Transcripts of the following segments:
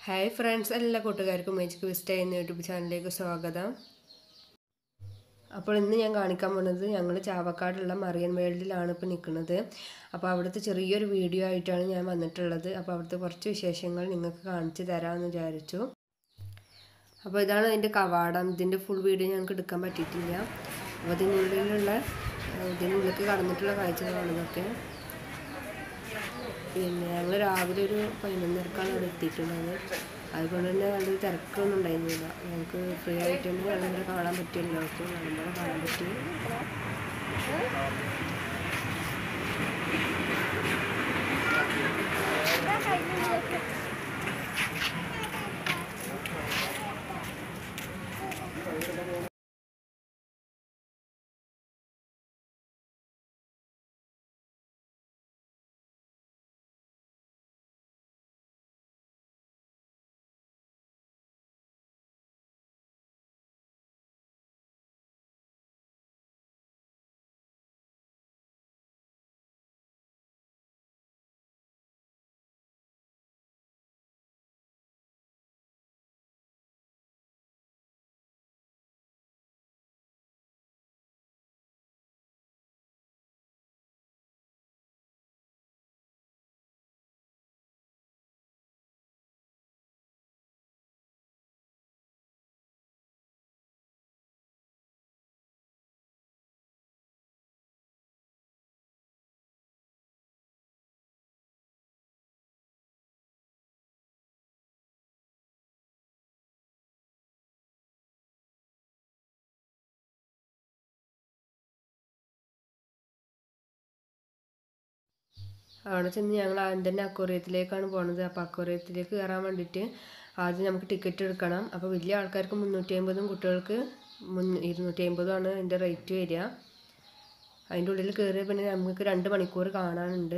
hi friends എല്ലാ കൂട്ടുകാർക്കും magic vista എന്ന യൂട്യൂബ് ചാനലിലേക്ക് സ്വാഗതം അപ്പോൾ ഇന്ന് ഞാൻ കാണിക്കാൻ പോകുന്നത് ഞങ്ങൾ ചാവക്കാടുള്ള മറിയൻ വേൾഡിലാണ് ഇപ്പോൾ നിൽക്കുന്നത് അപ്പോൾ അവിടുത്തെ ചെറിയൊരു വീഡിയോ ആയിട്ടാണ് ഞാൻ വന്നിട്ടുള്ളത് അപ്പോൾ അവിടുത്തെ കുറച്ച് വിശേഷങ്ങൾ നിങ്ങൾക്ക് കാണിച്ചു തരാമെന്ന് വിചാരിച്ചു അപ്പോൾ ഇതാണ് അതിൻ്റെ കവാടം ഇതിൻ്റെ ഫുൾ വീഡിയോ ഞങ്ങൾക്ക് എടുക്കാൻ പറ്റിയിട്ടില്ല അപ്പോൾ ഇതിനുള്ളിലുള്ള ഇതിനുള്ളിലേക്ക് കടന്നിട്ടുള്ള കാഴ്ചകളാണ് ഇതൊക്കെ പിന്നെ ഞങ്ങൾ രാവിലെ ഒരു പതിനൊന്നരക്കാണ് അവിടെ എത്തിയിട്ടുള്ളത് അതുകൊണ്ട് തന്നെ നല്ലൊരു തിരക്കൊന്നും ഉണ്ടായിരുന്നില്ല ഞങ്ങൾക്ക് ഫ്രീ ആയിട്ട് തന്നെ വെള്ളം കാണാൻ പറ്റിയല്ലോ അപ്പോൾ വെള്ളം കാണാൻ പറ്റി അവിടെ ചെന്ന് ഞങ്ങൾ ആദ്യം തന്നെ അക്വറിയത്തിലേക്കാണ് പോണത് അപ്പോൾ അക്വറിയത്തിലേക്ക് കയറാൻ വേണ്ടിയിട്ട് ആദ്യം നമുക്ക് ടിക്കറ്റ് എടുക്കണം അപ്പോൾ വലിയ ആൾക്കാർക്ക് മുന്നൂറ്റി അമ്പതും കുട്ടികൾക്ക് മുന്ന് ഇരുന്നൂറ്റി അമ്പതുമാണ് അതിൻ്റെ റേറ്റ് വരിക അതിൻ്റെ ഉള്ളിൽ കയറിയ പിന്നെ നമുക്ക് രണ്ട് മണിക്കൂർ കാണാനുണ്ട്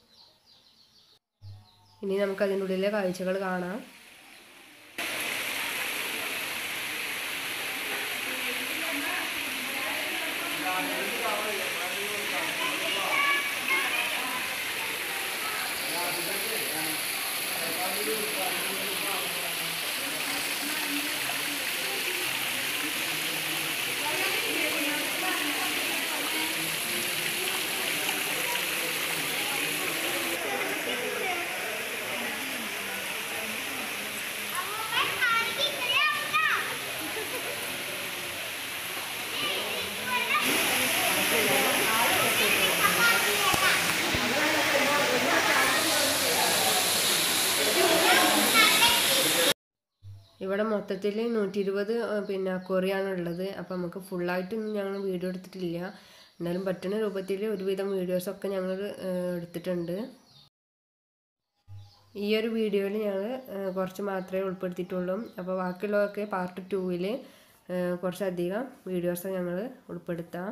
ഇനി നമുക്ക് അതിൻ്റെ ഉള്ളിലെ കാഴ്ചകൾ കാണാം ഇവിടെ മൊത്തത്തിൽ നൂറ്റി ഇരുപത് പിന്നെ അക്വറിയാണ് ഉള്ളത് അപ്പോൾ നമുക്ക് ഫുള്ളായിട്ടൊന്നും ഞങ്ങൾ വീഡിയോ എടുത്തിട്ടില്ല എന്നാലും പറ്റുന്ന രൂപത്തിൽ ഒരുവിധം വീഡിയോസൊക്കെ ഞങ്ങൾ എടുത്തിട്ടുണ്ട് ഈ ഒരു വീഡിയോയിൽ ഞങ്ങൾ കുറച്ച് മാത്രമേ ഉൾപ്പെടുത്തിയിട്ടുള്ളൂ അപ്പോൾ ബാക്കിയുള്ളതൊക്കെ പാർട്ട് ടൂവിൽ കുറച്ചധികം വീഡിയോസ് ഞങ്ങൾ ഉൾപ്പെടുത്താം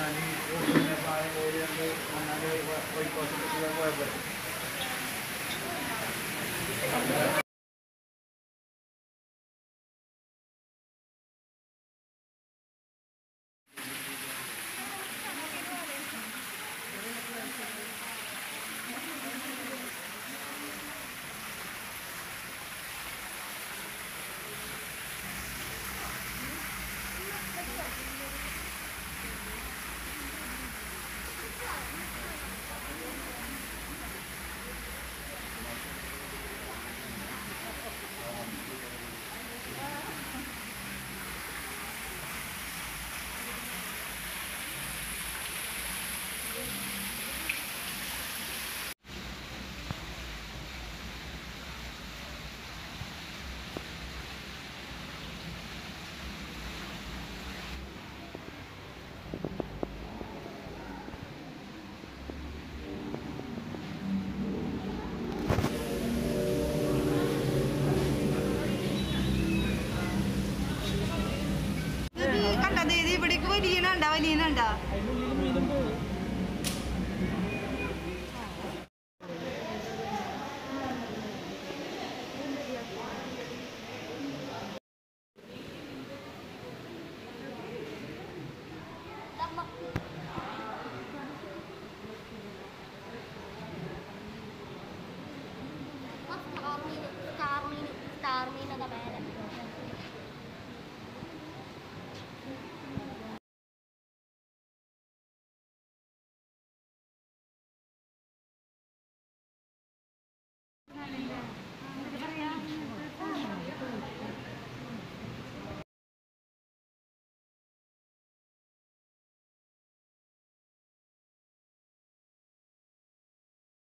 ഞാൻ പിന്നെ പ്രായം പോയി രണ്ട് അങ്ങനെ കോഴിക്കോട്ടൊക്കെ പോയപ്പോൾ കണ്ട ഇവിടേക്ക് വലിയനുണ്ട വലിയനുണ്ട